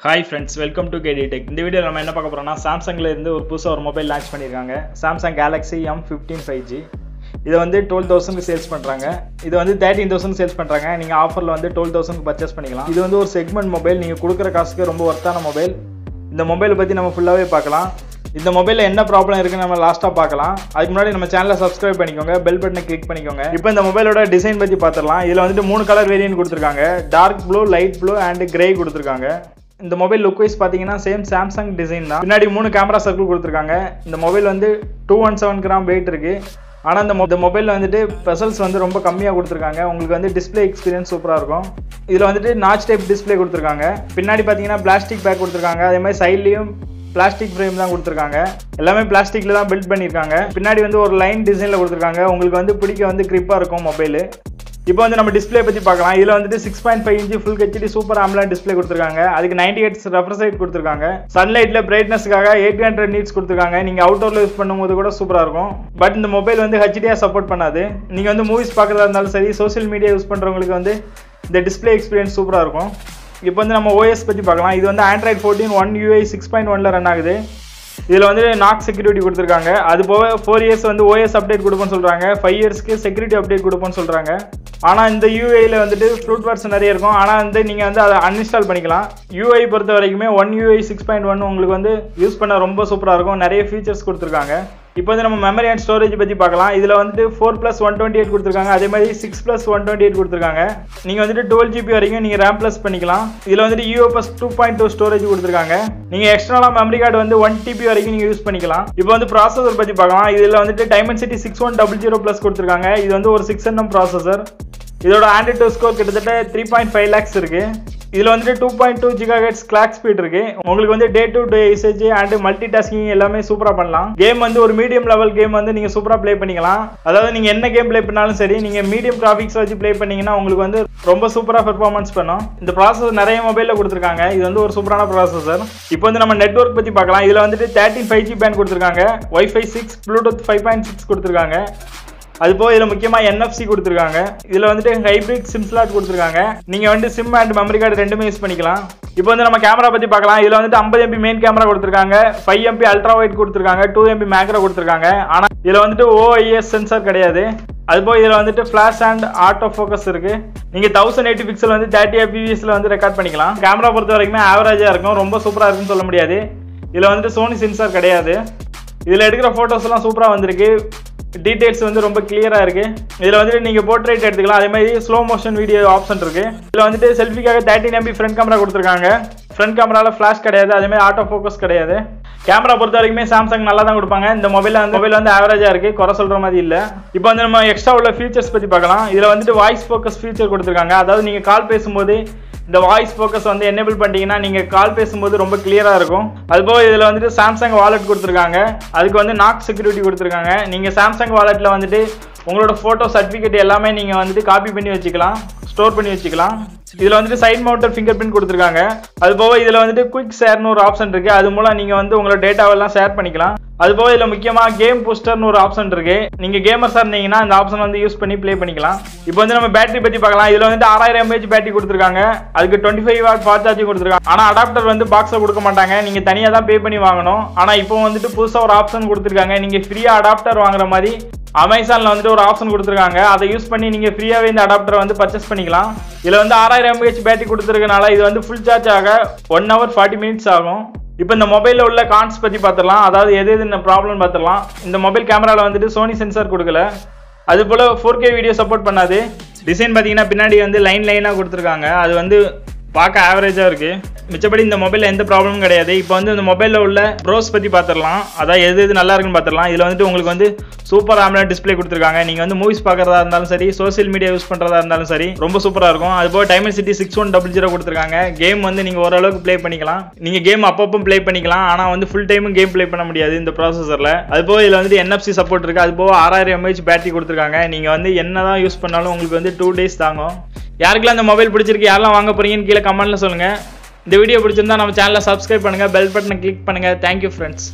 hi friends welcome to KD tech இந்த video நம்ம என்ன பார்க்க போறோம்னா சாம்சங்ல இருந்து ஒரு புதுசாக ஒரு மொபைல் லான்ச் பண்ணியிருக்காங்க Samsung Galaxy M fifteen five G இதை வந்து டுவெல் தௌசண்ட்க்கு சேல்ஸ் பண்ணுறாங்க இது வந்து தேர்ட்டின் தௌசண்ட் சேல்ஸ் பண்ணுறாங்க நீங்கள் ஆஃபரில் வந்து டுவெல் தௌசண்ட்க்கு பர்ச்சேஸ் பண்ணிக்கலாம் இது வந்து ஒரு செக்மெண்ட் மொபைல் நீங்கள் கொடுக்குற காசுக்கு ரொம்ப ஒர்த்தான மொபைல் இந்த மொபைலை பற்றி நம்ம ஃபுல்லாகவே பார்க்கலாம் இந்த மொபைலில் என்ன ப்ராப்ளம் இருக்குன்னு நம்ம லாஸ்ட்டாக பார்க்கலாம் அதுக்கு முன்னாடி நம்ம சேனலை சப்ஸ்கிரைப் பண்ணிக்கோங்க பெல் பட்டனை கிளிக் பண்ணிக்கோங்க இப்போ இந்த மொபைலோட டிசைன் பற்றி பார்த்துடலாம் இதில் வந்துட்டு மூணு கலர் வேரியன்ட் கொடுத்துருக்காங்க dark blue light blue and grey கொடுத்துருக்காங்க இந்த மொபைல் லுக் வைஸ் பார்த்தீங்கன்னா சேம் சாம்சங் டிசைன் தான் பின்னாடி மூணு கேமரா சர்க்கிள் கொடுத்துருக்காங்க இந்த மொபைல் வந்து two one seven gram weight இருக்கு ஆனால் இந்த மொ- இந்த மொபைலில் வந்துட்டு பெசல்ஸ் வந்து ரொம்ப கம்மியாக கொடுத்துருக்காங்க உங்களுக்கு வந்து டிஸ்ப்ளே எக்ஸ்பீரியன்ஸ் சூப்பராக இருக்கும் இதில் வந்துட்டு நாச் டைப் டிஸ்ப்ளே கொடுத்துருக்காங்க பின்னாடி பார்த்தீங்கன்னா பிளாஸ்டிக் பேக் கொடுத்துருக்காங்க அதே மாதிரி சைட்லேயும் பிளாஸ்டிக் ஃப்ரேம் தான் கொடுத்துருக்காங்க எல்லாமே பிளாஸ்டிக்கில் தான் பில்ட் பண்ணியிருக்காங்க பின்னாடி வந்து ஒரு லைன் டிசைனில் கொடுத்துருக்காங்க உங்களுக்கு வந்து பிடிக்க வந்து கிரிப்பாக இருக்கும் மொபைலு இப்போ வந்து நம்ம டிஸ்ப்ளே பற்றி பார்க்கலாம் இதில் வந்துட்டு six point five inch full HD super AMOLED display கொடுத்துருக்காங்க அதுக்கு நைன்டி எயிட்ஸ் ரெஃப்ரெஷ் ரேட் கொடுத்துருக்காங்க சன்லைட்டில் பிரைட்னஸ்க்காக எயிட் ஹண்ட்ரட் நீட்ஸ் கொடுத்துருக்காங்க நீங்கள் அவுட்டோரில் யூஸ் பண்ணும்போது கூட சூப்பராக இருக்கும் பட் இந்த மொபைல் வந்து ஹெச்டியாக சப்போர்ட் பண்ணாது நீங்கள் வந்து மூவிஸ் பார்க்குறதா இருந்தாலும் சரி சோஷியல் மீடியா யூஸ் பண்ணுறவங்களுக்கு வந்து இந்த டிஸ்ப்ளே எக்ஸ்பீரியன்ஸ் சூப்பராக இருக்கும் இப்போ வந்து நம்ம ஓஎஸ் பற்றி பார்க்கலாம் இது வந்து Android fourteen one UI six point ஒனில் ரன் ஆகுது இதில் வந்து நாக் செக்யூரிட்டி கொடுத்துருக்காங்க அது போக ஃபோர் இயர்ஸ் வந்து ஓஎஸ் அப்டேட் கொடுப்போம்னு சொல்கிறாங்க ஃபைவ் இயர்ஸ்க்கு செக்யூரிட்டி அப்டேட் கொடுப்போம்னு சொல்கிறாங்க ஆனால் இந்த யூஐயில் வந்துட்டு ஃப்ரூட் வேர்ட்ஸ் நிறைய இருக்கும் ஆனால் வந்து நீங்கள் வந்து அதை அன்இன்ஸ்டால் பண்ணிக்கலாம் யூஐ பொறுத்த வரைக்குமே one UI six point one உங்களுக்கு வந்து யூஸ் பண்ண ரொம்ப சூப்பராக இருக்கும் நிறைய ஃபீச்சர்ஸ் கொடுத்துருக்காங்க இப்போ வந்து நம்ம மெமரி அண்ட் ஸ்டோரேஜ் பற்றி பார்க்கலாம் இதில் வந்துட்டு four plus one twenty eight கொடுத்துருக்காங்க அதே மாதிரி six plus one twenty eight கொடுத்துருக்காங்க நீங்கள் வந்துட்டு டுவெல் ஜிபி வரைக்கும் நீங்கள் ரேம் ப்ளஸ் பண்ணிக்கலாம் இதில் வந்துட்டு UFS two point two storage கொடுத்துருக்காங்க நீங்கள் எக்ஸ்ட்ரலாக மெமரி கார்டு வந்து ஒன் டிபி வரைக்கும் நீங்கள் யூஸ் பண்ணிக்கலாம் இப்போ வந்து ப்ராசஸர் பற்றி பார்க்கலாம் இதில் வந்துட்டு Dimensity six one double zero plus கொடுத்துருக்காங்க இது வந்து ஒரு சிக்ஸ் என்எம் ப்ராசஸர் இதோட ஆண்ட்ராய்ட் டூ ஸ்கோர் கிட்டத்தட்ட த்ரீ பாயிண்ட் ஃபைவ் லேக்ஸ் இருக்கு இதில் வந்துட்டு two point two giga hertz clock speed இருக்கு உங்களுக்கு வந்து day to day usage and multi tasking எல்லாமே சூப்பராக பண்ணலாம் கேம் வந்து ஒரு மீடியம் லெவல் கேம் வந்து நீங்கள் சூப்பராக ப்ளே பண்ணிக்கலாம் அதாவது நீங்கள் என்ன கேம் ப்ளே பண்ணாலும் சரி நீங்கள் மீடியம் கிராஃபிக்ஸ் வச்சு ப்ளே பண்ணீங்கன்னா உங்களுக்கு வந்து ரொம்ப சூப்பராக பெர்ஃபார்மன்ஸ் பண்ணும் இந்த ப்ராசஸர் நிறைய மொபைலில் கொடுத்துருக்காங்க இது வந்து ஒரு சூப்பரான ப்ராசஸர் இப்போ வந்து நம்ம நெட்வொர்க் பற்றி பார்க்கலாம் இதில் வந்துட்டு தேர்ட்டின் ஃபைவ் ஜி பேண்ட் கொடுத்துருக்காங்க wifi six Bluetooth five point six கொடுத்துருக்காங்க அது போக இதில் முக்கியமாக என்எஃப்சி கொடுத்துருக்காங்க இதில் வந்துட்டு ஹைப்ரிட் சிம் ஸ்லாட் கொடுத்துருக்காங்க நீங்கள் வந்து சிம் அண்ட் மெமரி கார்டு ரெண்டுமே யூஸ் பண்ணிக்கலாம் இப்போ வந்து நம்ம கேமரா பற்றி பார்க்கலாம் இதில் வந்துட்டு ஐம்பது எம்பி மெயின் கேமரா கொடுத்துருக்காங்க ஃபைவ் எம்பி அல்ட்ரா வைட் கொடுத்துருக்காங்க டூ எம்பி மேக்ரோ கொடுத்துருக்காங்க ஆனால் இதில் வந்துட்டு ஓஐஎஸ் சென்சார் கிடையாது அது போக இதில் வந்துட்டு ஃப்ளாஷ் அண்ட் ஆட்டோ ஃபோக்கஸ் இருக்கு நீங்கள் தௌசண்ட் எயிட்டி பிக்சல் வந்து தேர்ட்டி எபிஎஸ்ல வந்து ரெக்கார்ட் பண்ணிக்கலாம் கேமரா பொறுத்த வரைக்குமே ஆவரேஜாக இருக்கும் ரொம்ப சூப்பராக இருக்குன்னு சொல்ல முடியாது இதில் வந்துட்டு சோனி சென்சார் கிடையாது இதில் எடுக்கிற ஃபோட்டோஸ்லாம் சூப்பராக வந்திருக்கு டீடைல்ஸ் வந்து ரொம்ப கிளியராக இருக்கு இதில் வந்துட்டு நீங்கள் போர்ட்ரேட் எடுத்துக்கலாம் அதே மாதிரி ஸ்லோ மோஷன் வீடியோ ஆப்ஷன் இருக்கு இதில் வந்துட்டு செல்ஃபிக்காக தேர்ட்டின் எம்பி ஃப்ரண்ட் கேமரா கொடுத்துருக்காங்க ஃப்ரண்ட் கேமராவில் ஃப்ளாஷ் கிடையாது அதே மாதிரி ஆட்டோ ஃபோக்கஸ் கிடையாது கேமரா பொறுத்த வரைக்குமே சாம்சங் நல்லா தான் கொடுப்பாங்க இந்த மொபைல் அந்த மொபைல் வந்து ஆவரேஜாக இருக்கு குறை சொல்கிற மாதிரி இல்லை இப்போ வந்து நம்ம எக்ஸ்ட்ரா உள்ள ஃபீச்சர்ஸ் பற்றி பார்க்கலாம் இதில் வந்துட்டு வாய்ஸ் ஃபோக்கஸ் ஃபீச்சர் கொடுத்துருக்காங்க அதாவது நீங்கள் கால் பேசும்போது இந்த வாய்ஸ் ஃபோக்கஸ் வந்து எனேபிள் பண்ணிட்டீங்கன்னா நீங்கள் கால் பேசும்போது ரொம்ப கிளியராக இருக்கும் அதுபோக இதில் வந்துட்டு சாம்சங் வாலெட் கொடுத்துருக்காங்க அதுக்கு வந்து நாக் செக்யூரிட்டி கொடுத்துருக்காங்க நீங்கள் சாம்சங் வாலெட்டில் வந்துட்டு உங்களோட ஃபோட்டோ சர்டிஃபிகேட் எல்லாமே நீங்கள் வந்துட்டு காப்பி பண்ணி வச்சுக்கலாம் ஸ்டோர் பண்ணி வச்சுக்கலாம் இதில் வந்துட்டு சைட் மவுண்டர் ஃபிங்கர் பிரிண்ட் கொடுத்துருக்காங்க அது போக இதில் வந்துட்டு குயிக் ஷேர்னு ஒரு ஆப்ஷன் இருக்கு அது மூலம் நீங்கள் வந்து உங்களோட டேட்டாவெல்லாம் ஷேர் பண்ணிக்கலாம் அது போக இதில் முக்கியமாக கேம் பூஸ்டர்னு ஒரு ஆப்ஷன் இருக்கு நீங்கள் கேமர்ஸாக இருந்தீங்கன்னா இந்த ஆப்ஷன் வந்து யூஸ் பண்ணி ப்ளே பண்ணிக்கலாம் இப்போ வந்து நம்ம பேட்டரி பற்றி பார்க்கலாம் இதில் வந்துட்டு ஆறாயிரம் எம்ஏஹெச் பேட்டரி கொடுத்துருக்காங்க அதுக்கு twenty five watt fast charging கொடுத்துருக்காங்க ஆனால் அடாப்டர் வந்து பாக்ஸில் கொடுக்க மாட்டாங்க நீங்கள் தனியாக தான் பே பண்ணி வாங்கணும் ஆனால் இப்போ வந்துட்டு புதுசாக ஒரு ஆப்ஷன் கொடுத்துருக்காங்க நீங்கள் ஃப்ரீயாக அடாப்டர் வாங்குற மாதிரி அமேசானில் வந்துட்டு ஒரு ஆப்ஷன் கொடுத்துருக்காங்க அதை யூஸ் பண்ணி நீங்கள் ஃப்ரீயாகவே இந்த அடாப்டரை வந்து பர்ச்சேஸ் பண்ணிக்கலாம் இதில் வந்து ஆறாயிரம் எம்ஏஹெச் பேட்டரி கொடுத்துருக்கனால இது வந்து ஃபுல் சார்ஜ் ஆக ஒன் ஹவர் ஃபார்ட்டி மினிட்ஸ் ஆகும் இப்போ இந்த மொபைலில் உள்ள கான்ஸ் பற்றி பார்த்துடலாம் அதாவது எது எது ப்ராப்ளம் பார்த்துடலாம் இந்த மொபைல் கேமராவில் வந்துட்டு சோனி சென்சார் கொடுக்கல அது போல் ஃபோர் கே வீடியோ சப்போர்ட் பண்ணாது டிசைன் பார்த்தீங்கன்னா பின்னாடி வந்து லைன் லைனாக கொடுத்துருக்காங்க அது வந்து பார்க்க ஆவரேஜாக இருக்குது மிச்சப்படி இந்த மொபைலில் எந்த ப்ராப்ளமும் கிடையாது இப்போ வந்து இந்த மொபைலில் உள்ள ப்ரோஸ் பற்றி பார்த்துடலாம் அதான் எது எது நல்லா இருக்குன்னு பார்த்துடலாம் இதில் வந்துட்டு உங்களுக்கு வந்து சூப்பர் AMOLED டிஸ்ப்ளே கொடுத்துருக்காங்க நீங்கள் வந்து மூவிஸ் பார்க்குறதா இருந்தாலும் சரி சோஷியல் மீடியா யூஸ் பண்ணுறதா இருந்தாலும் சரி ரொம்ப சூப்பராக இருக்கும் அது போக Dimensity six one double zero கொடுத்துருக்காங்க கேம் வந்து நீங்கள் ஓரளவுக்கு ப்ளே பண்ணிக்கலாம் நீங்கள் கேம் அப்பப்போ ப்ளே பண்ணிக்கலாம் ஆனால் வந்து ஃபுல் டைமும் கேம் ப்ளே பண்ண முடியாது இந்த ப்ராசஸரில் அது போக இதில் வந்து என்எஃப்சி சப்போர்ட் இருக்குது அது போக ஆறாயிரம் எம்ஏஹெச் பேட்டரி கொடுத்துருக்காங்க நீங்கள் வந்து என்ன தான் யூஸ் பண்ணாலும் உங்களுக்கு வந்து டூ டேஸ் தாங்கும் யாருக்கெல்லாம் இந்த மொபைல் பிடிச்சிருக்கு யாரெல்லாம் வாங்க போறீங்கன்னு கீழே கமெண்ட்ல சொல்லுங்க இந்த வீடியோ பிடிச்சிருந்தா நம்ம சேனலை சப்ஸ்கிரைப் பண்ணுங்க பெல் பட்டனை கிளிக் பண்ணுங்க தேங்க்யூ ஃப்ரெண்ட்ஸ்